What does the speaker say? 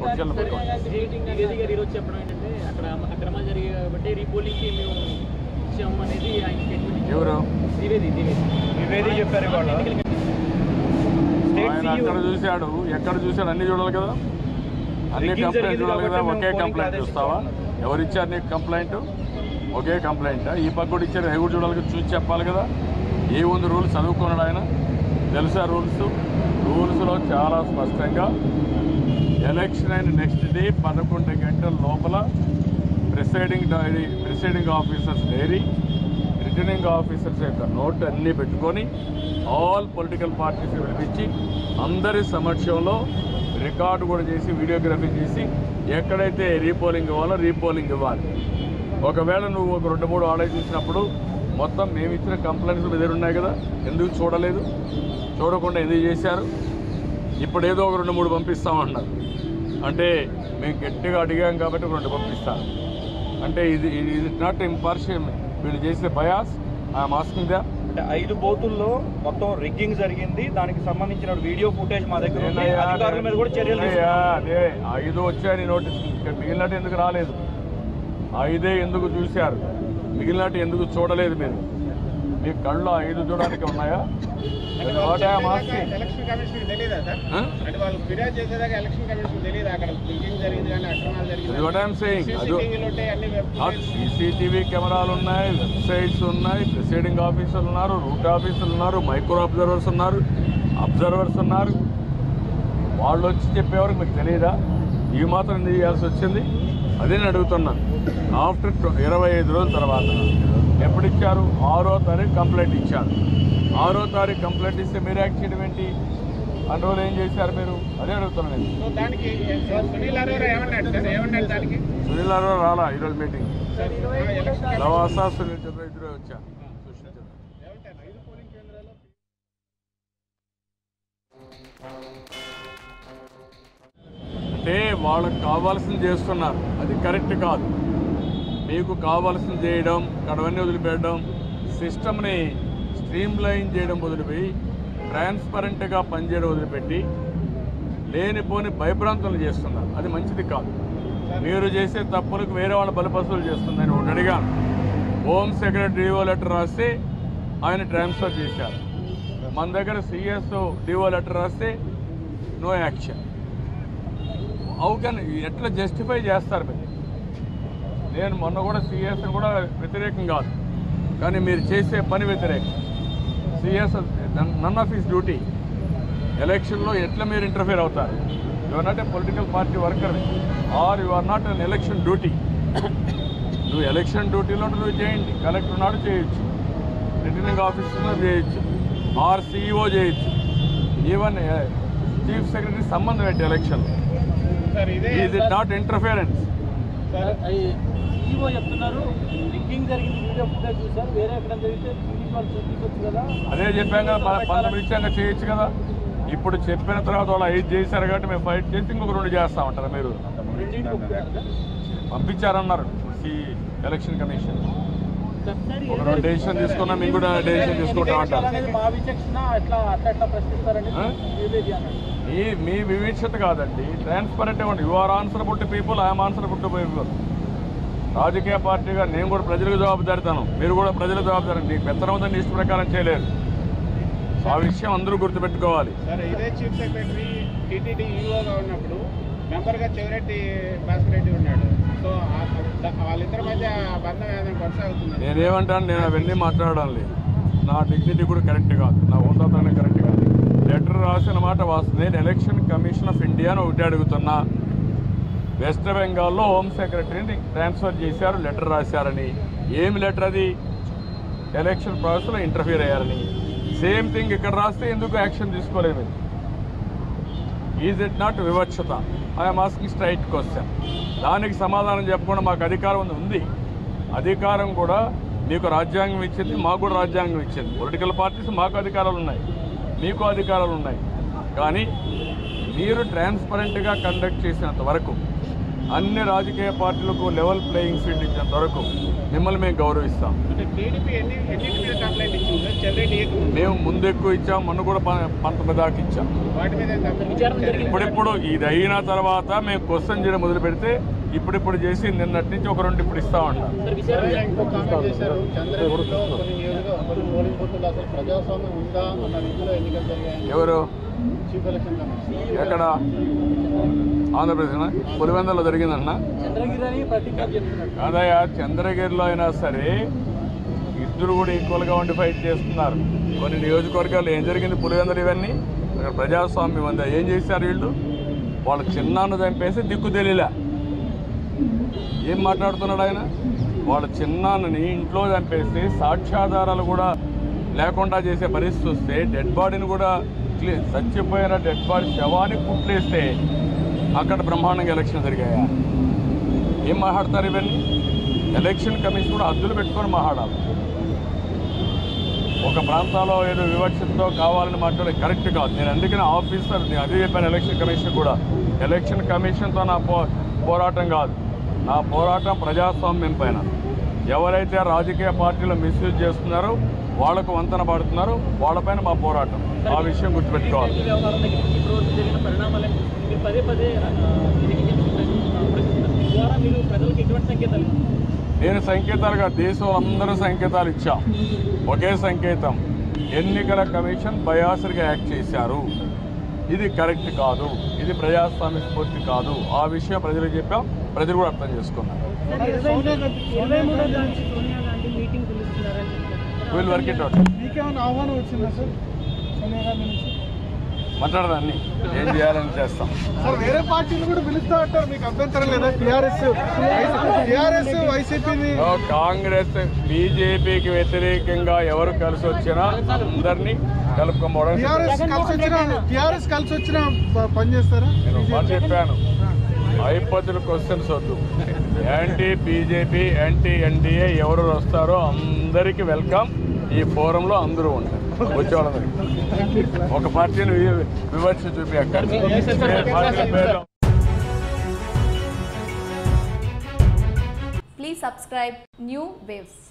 కొట్టుకెళ్ళి పట్టుకోండి ద్వివేది గారు ఈరోజు చెప్పడం ఏంటంటే అక్కడ అక్రమాలు జరిగాయి కాబట్టి రీపోలింగ్కి మేము ఇచ్చాము అనేది ఆయన స్టేట్మెంట్ ఇచ్చారు. ఎవరు ద్వివేది ద్వివేది ద్వివేది చెప్పారు ఇవాళ. ఆయన అక్కడ చూశాడు ఎక్కడ చూశాడు అన్ని చూడాలి కదా అన్ని Rigging కంప్లైంట్ జరిగింది చూడాలి కదా కాబట్టి ఒకే మేము కంప్లైంట్ పోలీసులు చూస్తావా ఎవరు ఇచ్చారు నీకు కంప్లైంట్ ఒకే కంప్లైంట్ ఈ పక్క కూడా ఇచ్చారు అవి కూడా చూడాలి కదా చూసి చెప్పాలి కదా ఏ ఉంది రూల్స్ చదువుకున్నాడు ఆయన తెలుసా రూల్స్ రూల్స్లో చాలా స్పష్టంగా ఎలక్షన్ అయిన నెక్స్ట్ డే పదకొండు గంటల లోపల presiding diary presiding officers diary returning officers యొక్క నోట్ అన్నీ పెట్టుకొని ఆల్ పొలిటికల్ పార్టీస్ పిలిపించి అందరి సమక్షంలో రికార్డు కూడా చేసి వీడియోగ్రఫీ చేసి ఎక్కడైతే రీపోలింగ్ ఇవ్వాలో రీపోలింగ్ ఇవ్వాలి ఒకవేళ నువ్వు ఒక రెండు మూడు ఆర్డర్ చూసినప్పుడు మొత్తం మేము ఇచ్చిన కంప్లైంట్స్ మీ దగ్గర ఉన్నాయి కదా ఎందుకు చూడలేదు చూడకుండా ఎందుకు చేశారు ఇప్పుడు ఏదో ఒక రెండు మూడు పంపిస్తామన్నారు అంటే మేము గట్టిగా అడిగాం కాబట్టి ఒక రెండు పంపిస్తాను అంటే ఇది ఇది నాట్ ఇంపార్షియల్ వీళ్ళు చేసే బయాస్ ఐఎమ్ ఆస్కింగ్ దా అంటే ఐదు బోతుల్లో మొత్తం రిగ్గింగ్ జరిగింది దానికి సంబంధించిన వీడియో ఫుటేజ్ మా దగ్గర ఉంది అధికారుల మీద కూడా చర్యలు అయ్యా, తీసుకుంటాం. అదే ఐదు వచ్చాయని నోటీస్ ఇక్కడ మిగిలినట్టు ఎందుకు రాలేదు ఐదే ఎందుకు చూశారు మిగిలినట్టు ఎందుకు చూడలేదు మీరు మీ కళ్ళు ఐదు చూడడానికి ఉన్నాయా what I'm asking election commission తెలియదా సార్ అంటే వాళ్ళు ఫిర్యాదు చేసేదాకా ఎలక్షన్ కమిషన్ తెలియదు అక్కడ బిల్డింగ్ జరిగింది కానీ అక్రమాలు జరిగింది వాట్ ఐఎమ్ సేయింగ్ అది సీసీటీవీలు ఉంటాయి అన్ని వెబ్ సీసీటీవీ కెమెరాలు ఉన్నాయి వెబ్సైట్స్ ఉన్నాయి ప్రిసైడింగ్ ఆఫీసర్లు ఉన్నారు రూట్ ఆఫీసర్లు ఉన్నారు మైక్రో అబ్జర్వర్స్ ఉన్నారు అబ్జర్వర్స్ ఉన్నారు వాళ్ళు వచ్చి చెప్పేవరకు మీకు తెలియదా ఈ మాత్రం ఎందుకు చేయాల్సి వచ్చింది అదే నేను అడుగుతున్నాను ఆఫ్టర్ ఇరవై ఐదు రోజుల తర్వాత ఎప్పుడు ఇచ్చారు ఆరో తారీఖు కంప్లైంట్ ఇచ్చారు ఆరో తారీఖు కంప్లైంట్ ఇస్తే మీరు యాక్ట్ చేయడం ఏంటి అన్ని రోజులు ఏం చేశారు మీరు అదే అడుగుతున్నాను నేను సో దానికి సునీల్ అరోరా ఏమన్నాడు సార్ ఏమన్నాడు దానికి సునీల్ అరవ రాలా ఈరోజు మీటింగ్ సార్ ఆ ఎలక్షన్ లవాసా సునీల్ చంద్ర ఇద్దరు వచ్చారు సుశీల్ చంద్ర ఏమంటారు ఐదు పోలింగ్ కేంద్రాల్లో అంటే వాళ్ళకి కావాల్సింది చేస్తున్నారు అది కరెక్ట్ కాదు మీకు కావాల్సింది చేయడం కడవన్నీ వదిలిపెట్టడం సిస్టమ్ని స్ట్రీమ్ లైన్ చేయడం వదిలిపోయి ట్రాన్స్పరెంట్గా పనిచేయడం వదిలిపెట్టి లేనిపోని భయభ్రాంతులు చేస్తున్నారు అది మంచిది కాదు మీరు చేసే తప్పులకు వేరే వాళ్ళ బలపసులు చేస్తుందని ఒకటి అడిగాను హోమ్ సెక్రటరీ డిఓ లెటర్ రాస్తే ఆయన ట్రాన్స్ఫర్ చేశారు మన దగ్గర సిఎస్ డిఓ లెటర్ రాస్తే నో యాక్షన్ హౌ కెన్ ఎట్లా జస్టిఫై చేస్తారు మీరు నేను మొన్న కూడా సిఎస్ కూడా వ్యతిరేకం కాదు కానీ మీరు చేసే పని వ్యతిరేకం CS none of his duty ఎలక్షన్లో ఎట్లా మీరు ఇంటర్ఫియర్ అవుతారు you are not a political party worker are you are not on election duty నువ్వు ఎలక్షన్ డ్యూటీలో నువ్వు చేయండి కలెక్టర్ నాడు చేయొచ్చు రిటర్నింగ్ ఆఫీసర్ చేయొచ్చు ఆర్ సిఇఓ చేయొచ్చు ఈవెన్ చీఫ్ సెక్రటరీ సంబంధం ఏంటి ఎలక్షన్లో సార్ ఇదే is it not interference sir EO చెప్తున్నారు రిగ్గింగ్ జరిగింది వీడియో ఫుటేజ్ చూసారు వేరే ఎక్కడ జరిగితే టీవీ వాళ్ళు చూపించవచ్చు కదా అదే చెప్పాం కదా ప- పంతొమ్మిది ఇచ్చాక చేయొచ్చు కదా ఇప్పుడు చెప్పిన తర్వాత వాళ్ళు ఐదు చేశారు కాబట్టి మేము ఫైట్ చేసి ఇంకొక రెండు చేస్తామంటారా మీరు రెండింటికి ఒప్పుకుంటారా? పంపించారన్నారు సి ఎలక్షన్ కమిషన్ సార్, ఒక రెండు డెసిషన్ తీసుకున్నా మేము కూడా డెసిషన్ తీసుకుంటాం అంటారు అనేది మా విచక్షణ అట్లా అట్లా అట్లా ప్రశ్నిస్తారని ఆ? ద్వివేది అన్నాడు మీ మీ వివక్షత కాదండి ట్రాన్స్పరెంట్ ఇవ్వండి you are answerable to people I'm answerable to people రాజకీయ పార్టీగా నేను కూడా ప్రజలకు జవాబుదారితాను మీరు కూడా ప్రజలకు జవాబుదారి మీ పెత్తనం ఉందని ఇష్ట ప్రకారం చేయలేరు ఆ విషయం అందరూ గుర్తుపెట్టుకోవాలి సార్ ఇదే చీఫ్ సెక్రటరీ టీటీడీ ఈఓగా ఉన్నప్పుడు మెంబర్గా చెవిరెడ్డి భాస్కర్ రెడ్డి ఉన్నాడు సో ఆ- ఆ- వాళ్ళిద్దరి మధ్య ఆ బంధం ఏదైనా కొనసాగుతుంది నేనేమంటాను నేను అవన్నీ మాట్లాడడం లేదు నా డిగ్నిటీ కూడా కరెక్ట్ కాదు నా హోదాతనం కరెక్ట్ కాదు లెటర్ రాసిన మాట వాస్తవం నేను ఎలక్షన్ కమిషన్ ఆఫ్ ఇండియా అని ఒకటి అడుగుతున్నా వెస్ట్ బెంగాల్లో హోమ్ సెక్రటరీని ట్రాన్స్ఫర్ చేశారు లెటర్ రాశారని ఏమి లెటర్ అది ఎలక్షన్ ప్రాసెస్లో ఇంటర్ఫియర్ అయ్యారని సేమ్ థింగ్ ఇక్కడ రాస్తే ఎందుకు యాక్షన్ తీసుకోలేదు ఈజ్ ఇట్ నాట్ వివక్షత ఐఎమ్ ఆస్కింగ్ స్ట్రైట్ క్వశ్చన్ దానికి సమాధానం చెప్పకుండా మాకు అధికారం ఉంది ఉంది అధికారం కూడా మీకు రాజ్యాంగం ఇచ్చింది మాకు కూడా రాజ్యాంగం ఇచ్చింది పొలిటికల్ పార్టీస్ మాకు అధికారాలు ఉన్నాయి మీకు అధికారాలు ఉన్నాయి కానీ మీరు ట్రాన్స్పరెంట్గా కండక్ట్ చేసినంత వరకు అన్ని రాజకీయ పార్టీలకు లెవెల్ ప్లేయింగ్ ఫీల్డ్ ఇచ్చేంత వరకు మిమ్మల్ని మేము గౌరవిస్తాం అంటే టీడీపీ ఎన్ని ఎన్నింటి మీద కంప్లైంట్ ఇచ్చింది చెల్లరెడ్డి ఏకముందు మేము ముందు ఎక్కువ ఇచ్చాం మొన్న కూడా ప- పంతొమ్మిది దాకా ఇచ్చాం వాటి మీద ఏం కంప్లైంట్ విచారణ జరిగింది. ఇప్పుడిప్పుడు ఇది అయిన తర్వాత మేము క్వశ్చన్ చేయడం మొదలు పెడితే ఇప్పుడిప్పుడు చేసి నిన్నటి నుంచి ఒక రెండు ఇప్పుడు ఇస్తా ఉంటాం సార్ విచారణ ఆయన ఇంకో కామెంట్ చేశారు చంద్రగిరిలో కొన్ని నియోజక కొన్ని పోలింగ్ బూత్లు అసలు ప్రజాస్వామ్యం ఉందా అన్న రీతిలో ఎన్నికలు జరిగాయని ఎవరు చీఫ్ ఎలక్షన్ కమిషన్ ఎక్కడ ఆంధ్రప్రదేశ్ పులివెందులో జరిగిందన్న చంద్రగిరి అని ప్రతిజ్ఞ చెప్తున్నారు కాదయ్యా చంద్రగిరిలో అయినా సరే ఇద్దరు కూడా ఈక్వల్గా ఉండి ఫైట్ చేస్తున్నారు కొన్ని నియోజకవర్గాలు ఏం జరిగింది పులివెందులు ఇవన్నీ అక్కడ ప్రజాస్వామ్యం ఉందా ఏం చేశారు వీళ్ళు వాళ్ళ చిన్నాన్న చంపేసి దిక్కు తెలియలే ఏం మాట్లాడుతున్నాడు ఆయన వాళ్ళ చిన్నాన్నని ఇంట్లో చంపేసి సాక్ష్యాధారాలు కూడా లేకుండా చేసే పరిస్థితి వస్తే డెడ్ బాడీని కూడా క్లీ- చచ్చిపోయిన డెడ్ బాడీ శవాన్ని కుట్లేస్తే అక్కడ బ్రహ్మాండంగా ఎలక్షన్ జరిగాయా ఏం మాట్లాడతారు ఇవన్నీ ఎలక్షన్ కమిషన్ కూడా హద్దులు పెట్టుకొని మాట్లాడాలి ఒక ప్రాంతాల్లో ఏదో వివక్షతో కావాలని మాట్లాడే కరెక్ట్ కాదు నేను అందుకని ఆఫీసర్ నేను అదే చెప్పాను ఎలక్షన్ కమిషన్ కూడా ఎలక్షన్ కమిషన్తో నా పో పోరాటం కాదు నా పోరాటం ప్రజాస్వామ్యం పైన ఎవరైతే రాజకీయ పార్టీలు మిస్యూజ్ చేస్తున్నారో వాళ్లకు వంతన పడుతున్నారో వాళ్ళపైన మా పోరాటం ఆ విషయం గుర్తుపెట్టుకోవాలి ఈ వ్యవహారం దగ్గర నుంచి ఇప్పుడు వరకు జరిగిన పరిణామాలను చూసుకుని మీరు పదే పదే ఆ, దీనికి ప్రశ్నిస్తున్నారు. ప్రశ్నిస్తున్నారు. దీని ద్వారా మీరు ప్రజలకు ఎటువంటి సంకేతాలు ఇస్తారు? నేను సంకేతాలుగా దేశంలో అందరూ సంకేతాలు ఇచ్చాం ఒకే సంకేతం ఎన్నికల కమిషన్ బయాసరిగా యాక్ట్ చేశారు ఇది కరెక్ట్ కాదు ఇది ప్రజాస్వామ్య స్ఫూర్తి కాదు ఆ విషయం ప్రజలకు చెప్పాం ప్రజలు కూడా అర్థం చేసుకున్నారు ఇరవై మూడో తారీఖు సోనియా గాంధీ మీటింగ్ పిలుస్తున్నారని చెప్పారు వీళ్ళు వర్క్ ఇట్ అవుట్ మీకేమైనా ఆహ్వానం వచ్చిందా సార్ సోనియా గాంధీ నుంచి మాట్లాడదాన్ని ఏం చేయాలని చేస్తాం సార్ వేరే పార్టీలు కూడా పిలుస్తా అంటారు మీకు అభ్యంతరం లేదా టీఆర్ఎస్ టీఆర్ఎస్ వైసీపీని ఓ, కాంగ్రెస్ బీజేపీకి వ్యతిరేకంగా ఎవరు కలిసి వచ్చినా అందరినీ కలుపుకోవడం టీఆర్ఎస్ కలిసి వచ్చిన టీఆర్ఎస్ కలిసి వచ్చిన ప- పని చేస్తారా నేను ఒక మాట చెప్పాను హైపోతుల క్వశ్చన్స్ వద్దు యాంటీ బీజేపీ యాంటీ ఎన్డీఏ ఎవరు వస్తారో అందరికీ వెల్కమ్ ఈ ఫోరంలో అందరూ ఉంటారు వచ్చే వాళ్ళందరికీ ఒక పార్టీని వి- వివక్ష చూపి అక్కడ పార్టీ పేర్లు Please subscribe New Waves.